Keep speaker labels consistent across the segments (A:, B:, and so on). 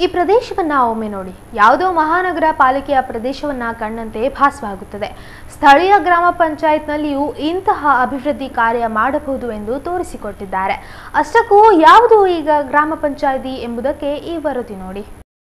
A: ಈ ಪ್ರದೇಶವನ್ನ ಒಮ್ಮೆ ನೋಡಿ ಯಾವುದೋ ಮಹಾನಗರ ಪಾಲಿಕೆಯ ಪ್ರದೇಶವನ್ನ ಕಂಡಂತೆ ಭಾಸವಾಗುತ್ತದೆ ಸ್ಥಳೀಯ ಗ್ರಾಮ ಪಂಚಾಯತ್ನಲ್ಲಿಯೂ ಇಂತಹ ಅಭಿವೃದ್ಧಿ ಕಾರ್ಯ ಮಾಡಬಹುದು ಎಂದು ತೋರಿಸಿಕೊಟ್ಟಿದ್ದಾರೆ ಅಷ್ಟಕ್ಕೂ ಯಾವುದು ಈಗ ಗ್ರಾಮ ಪಂಚಾಯಿತಿ ಎಂಬುದಕ್ಕೆ ಈ ವರದಿ ನೋಡಿ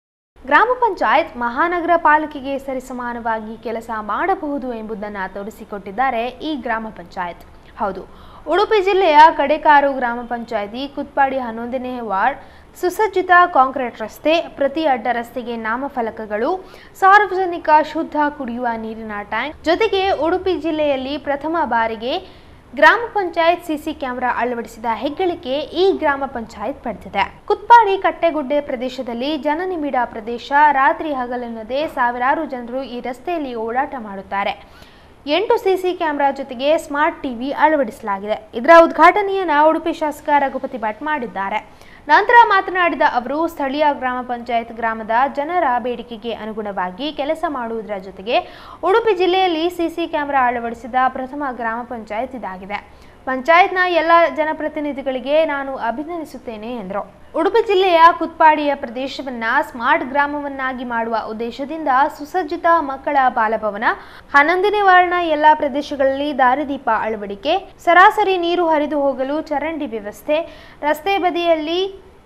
A: ಗ್ರಾಮ ಪಂಚಾಯತ್ ಮಹಾನಗರ ಪಾಲಿಕೆಗೆ ಸರಿಸಮಾನವಾಗಿ ಕೆಲಸ ಮಾಡಬಹುದು ಎಂಬುದನ್ನು ತೋರಿಸಿಕೊಟ್ಟಿದ್ದಾರೆ ಈ ಗ್ರಾಮ ಪಂಚಾಯತ್ ಹೌದು ಉಡುಪಿ ಜಿಲ್ಲೆಯ ಕಡೆಕಾರು ಗ್ರಾಮ ಪಂಚಾಯಿತಿ ಕುತ್ಪಾಡಿ ಹನ್ನೊಂದನೇ ವಾರ್ಡ್ ಸುಸಜ್ಜಿತ ಕಾಂಕ್ರೀಟ್ ರಸ್ತೆ ಪ್ರತಿ ಅಡ್ಡ ರಸ್ತೆಗೆ ನಾಮಫಲಕಗಳು ಸಾರ್ವಜನಿಕ ಶುದ್ಧ ಕುಡಿಯುವ ನೀರಿನ ಟ್ಯಾಂಕ್ ಜೊತೆಗೆ ಉಡುಪಿ ಜಿಲ್ಲೆಯಲ್ಲಿ ಪ್ರಥಮ ಬಾರಿಗೆ ಗ್ರಾಮ ಪಂಚಾಯತ್ ಸಿಸಿ ಕ್ಯಾಮೆರಾ ಅಳವಡಿಸಿದ ಹೆಗ್ಗಳಿಕೆ ಈ ಗ್ರಾಮ ಪಂಚಾಯತ್ ಪಡೆದಿದೆ ಕುತ್ಪಾಡಿ ಕಟ್ಟೆಗುಡ್ಡೆ ಪ್ರದೇಶದಲ್ಲಿ ಜನನಿಬಿಡ ಪ್ರದೇಶ ರಾತ್ರಿ ಹಗಲೆನ್ನದೆ ಸಾವಿರಾರು ಜನರು ಈ ರಸ್ತೆಯಲ್ಲಿ ಓಡಾಟ ಮಾಡುತ್ತಾರೆ ಎಂಟು ಸಿಸಿ ಕ್ಯಾಮೆರಾ ಜೊತೆಗೆ ಸ್ಮಾರ್ಟ್ ಟಿವಿ ಅಳವಡಿಸಲಾಗಿದೆ ಇದರ ಉದ್ಘಾಟನೆಯನ್ನ ಉಡುಪಿ ಶಾಸಕ ರಘುಪತಿ ಭಟ್ ಮಾಡಿದ್ದಾರೆ ನಂತರ ಮಾತನಾಡಿದ ಅವರು ಸ್ಥಳೀಯ ಗ್ರಾಮ ಪಂಚಾಯತ್ ಗ್ರಾಮದ ಜನರ ಬೇಡಿಕೆಗೆ ಅನುಗುಣವಾಗಿ ಕೆಲಸ ಮಾಡುವುದರ ಜೊತೆಗೆ ಉಡುಪಿ ಜಿಲ್ಲೆಯಲ್ಲಿ ಸಿಸಿ ಕ್ಯಾಮೆರಾ ಅಳವಡಿಸಿದ ಪ್ರಥಮ ಗ್ರಾಮ ಪಂಚಾಯತ್ ಇದಾಗಿದೆ ಪಂಚಾಯತ್ನ ಎಲ್ಲ ಜನಪ್ರತಿನಿಧಿಗಳಿಗೆ ನಾನು ಅಭಿನಂದಿಸುತ್ತೇನೆ ಎಂದರು ಉಡುಪಿ ಜಿಲ್ಲೆಯ ಕುತ್ಪಾಡಿಯ ಪ್ರದೇಶವನ್ನ ಸ್ಮಾರ್ಟ್ ಗ್ರಾಮವನ್ನಾಗಿ ಮಾಡುವ ಉದ್ದೇಶದಿಂದ ಸುಸಜ್ಜಿತ ಮಕ್ಕಳ ಬಾಲಭವನ ಹನ್ನೊಂದನೇ ವಾರ್ಡ್ನ ಎಲ್ಲ ಪ್ರದೇಶಗಳಲ್ಲಿ ದಾರಿದೀಪ ಅಳವಡಿಕೆ ಸರಾಸರಿ ನೀರು ಹರಿದು ಹೋಗಲು ಚರಂಡಿ ವ್ಯವಸ್ಥೆ ರಸ್ತೆ ಬದಿಯಲ್ಲಿ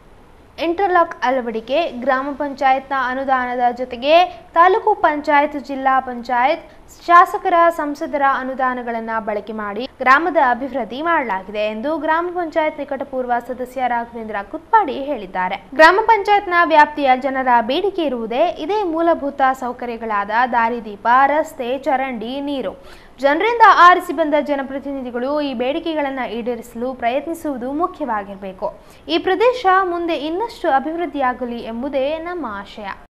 A: ಇಂಟರ್ಲಾಕ್ ಅಳವಡಿಕೆ ಗ್ರಾಮ ಪಂಚಾಯತ್ನ ಅನುದಾನದ ಜೊತೆಗೆ ತಾಲೂಕು ಪಂಚಾಯತ್ ಜಿಲ್ಲಾ ಪಂಚಾಯತ್ ಶಾಸಕರ ಸಂಸದರ ಅನುದಾನಗಳನ್ನು ಬಳಕೆ ಮಾಡಿ ಗ್ರಾಮದ ಅಭಿವೃದ್ಧಿ ಮಾಡಲಾಗಿದೆ ಎಂದು ಗ್ರಾಮ ಪಂಚಾಯತ್ ನಿಕಟಪೂರ್ವ ಸದಸ್ಯ ರಾಘವೇಂದ್ರ ಕುತ್ಪಾಡಿ ಹೇಳಿದ್ದಾರೆ ಗ್ರಾಮ ಪಂಚಾಯತ್ನ ವ್ಯಾಪ್ತಿಯ ಜನರ ಬೇಡಿಕೆ ಇರುವುದೇ ಇದೇ ಮೂಲಭೂತ ಸೌಕರ್ಯಗಳಾದ ದಾರಿದೀಪ ರಸ್ತೆ ಚರಂಡಿ ನೀರು ಜನರಿಂದ ಆರಿಸಿ ಬಂದ ಜನಪ್ರತಿನಿಧಿಗಳು ಈ ಬೇಡಿಕೆಗಳನ್ನು ಈಡೇರಿಸಲು ಪ್ರಯತ್ನಿಸುವುದು ಮುಖ್ಯವಾಗಿರಬೇಕು ಈ ಪ್ರದೇಶ ಮುಂದೆ ಇನ್ನಷ್ಟು ಅಭಿವೃದ್ಧಿಯಾಗಲಿ ಎಂಬುದೇ ನಮ್ಮ ಆಶಯ